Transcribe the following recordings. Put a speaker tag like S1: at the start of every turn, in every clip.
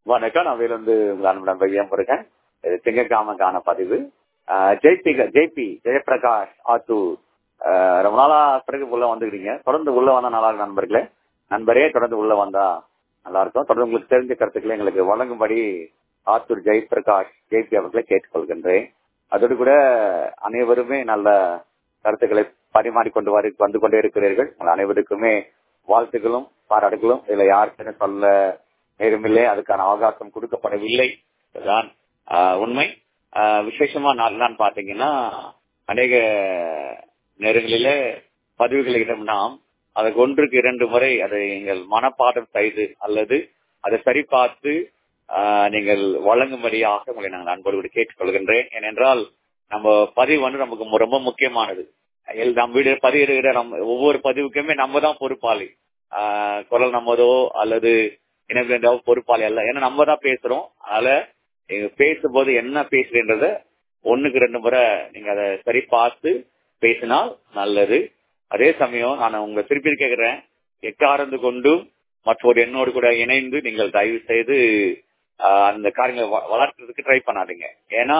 S1: வணக்கம் நான் வேலு உங்கள் அன்புடன் பையன் இருக்கேன் இது திங்கட்காமக்கான பதிவு ஜெய்பி ஜெய்பி ஜெயபிரகாஷ் ஆத்தூர் ஆஹ் ரொம்ப நாளா பிறகு உள்ள வந்துக்கிறீங்க தொடர்ந்து உள்ள வந்தா நல்லா இருக்கும் நண்பர்களே நண்பரே தொடர்ந்து உள்ள வந்தா நல்லா இருக்கும் தொடர்ந்து உங்களுக்கு தெரிஞ்ச கருத்துக்களை எங்களுக்கு வழங்கும்படி ஆத்தூர் ஜெயபிரகாஷ் ஜெய்பி அவர்களை கேட்டுக்கொள்கின்றேன் அதோடு கூட அனைவருமே நல்ல கருத்துக்களை பரிமாறிக்கொண்டு வரு வந்து கொண்டே இருக்கிறீர்கள் உங்கள் அனைவருக்குமே வாழ்த்துக்களும் பாராட்டுகளும் இதுல யாருக்குன்னு சொல்ல நேரமில்லை அதுக்கான அவகாசம் கொடுக்கப்படவில்லை இதுதான் ஆஹ் உண்மை ஆஹ் விசேஷமா நான் பாத்தீங்கன்னா அநேக நேரங்களிலே பதிவுகளிடம் நாம் அதற்கு ஒன்றுக்கு இரண்டு முறை அதை நீங்கள் மனப்பாடம் செய்து அல்லது அதை சரிபார்த்து நீங்கள் வழங்கும்படியாக உங்களை நாங்கள் அன்போடு கேட்டுக்கொள்கின்றேன் ஏனென்றால் நம்ம பதிவு வந்து நமக்கு ரொம்ப முக்கியமானது நம் வீடு பதிவிடுகிற நம் ஒவ்வொரு பதிவுக்குமே நம்ம தான் பொறுப்பாளி குரல் நம்மதோ அல்லது இணைந்தோ பொறுப்பாளி அல்ல ஏன்னா நம்ம தான் பேசுறோம் அதனால பேசும்போது என்ன பேசுறேன்றத ஒண்ணுக்கு ரெண்டு முறை நீங்க அதை சரி பார்த்து பேசினால் நல்லது அதே சமயம் நான் உங்களை திருப்பி கேட்கிறேன் எக்காரந்து கொண்டு மற்றொரு என்னோடு கூட இணைந்து நீங்கள் தயவு செய்து அந்த காரியங்களை வளர்க்கறதுக்கு ட்ரை பண்ணாதீங்க ஏன்னா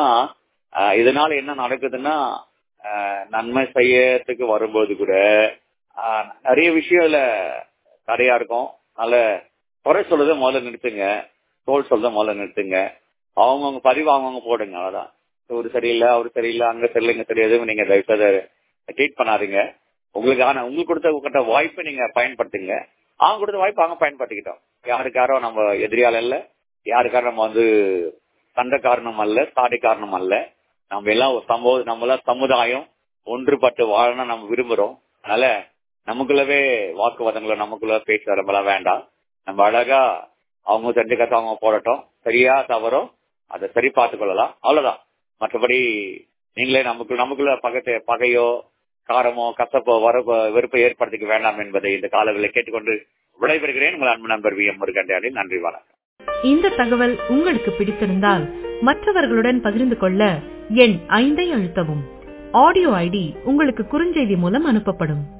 S1: இதனால என்ன நடக்குதுன்னா நன்மை செய்யறதுக்கு வரும்போது கூட நிறைய விஷயம்ல தடையா இருக்கும் அதனால குறை சொல்றதை முதல்ல நிறுத்துங்க தோல் சொல்றத முதல்ல நிறுத்துங்க அவங்கவுங்க பதிவு அவங்கவுங்க போடுங்க அவ்வளவுதான் ஒரு சரியில்லை அவரு சரியில்லை அங்க சரியில்லை இங்க சரியாது நீங்க தயவுசெய்து ட்ரீட் பண்ணாதீங்க உங்களுக்கு ஆனா உங்களுக்கு கொடுத்த கொடுத்த வாய்ப்பை நீங்க பயன்படுத்துங்க அவங்க கொடுத்த வாய்ப்பு அவங்க பயன்படுத்திக்கிட்டோம் யாருக்காரோ நம்ம எதிரியால் இல்ல யாருக்காரும் நம்ம வந்து சண்டை காரணம் அல்ல சாடி காரணம் அல்ல நம்ம எல்லாம் சமூக நம்ம எல்லாம் சமுதாயம் ஒன்றுபட்டு வாழணும் நம்ம விரும்புறோம் அதனால நமக்குள்ளவே வாக்குவாதங்களை நமக்குள்ள பேச்சு வரம்பெல்லாம் வேண்டாம் நம்ம அழகா அவங்க தெரிஞ்ச கதை அவங்க போடட்டும் சரியா தவறோ அதை சரி பார்த்து கொள்ளலாம் அவ்வளவுதான் மற்றபடி நீங்களே நமக்கு நமக்குள்ள பகத்தை பகையோ காரமோ கசப்போ வர வெறுப்பை ஏற்படுத்திக்க வேண்டாம் என்பதை இந்த காலங்களில் கேட்டுக்கொண்டு விடைபெறுகிறேன் உங்கள் அன்பு நண்பர் வி எம் முருகண்டியாடி நன்றி வணக்கம்
S2: இந்த தகவல் உங்களுக்கு பிடித்திருந்தால் மற்றவர்களுடன் பகிர்ந்து கொள்ள எண் ஐந்தை அழுத்தவும் ஆடியோ ஐடி உங்களுக்கு குறுஞ்செய்தி மூலம் அனுப்பப்படும்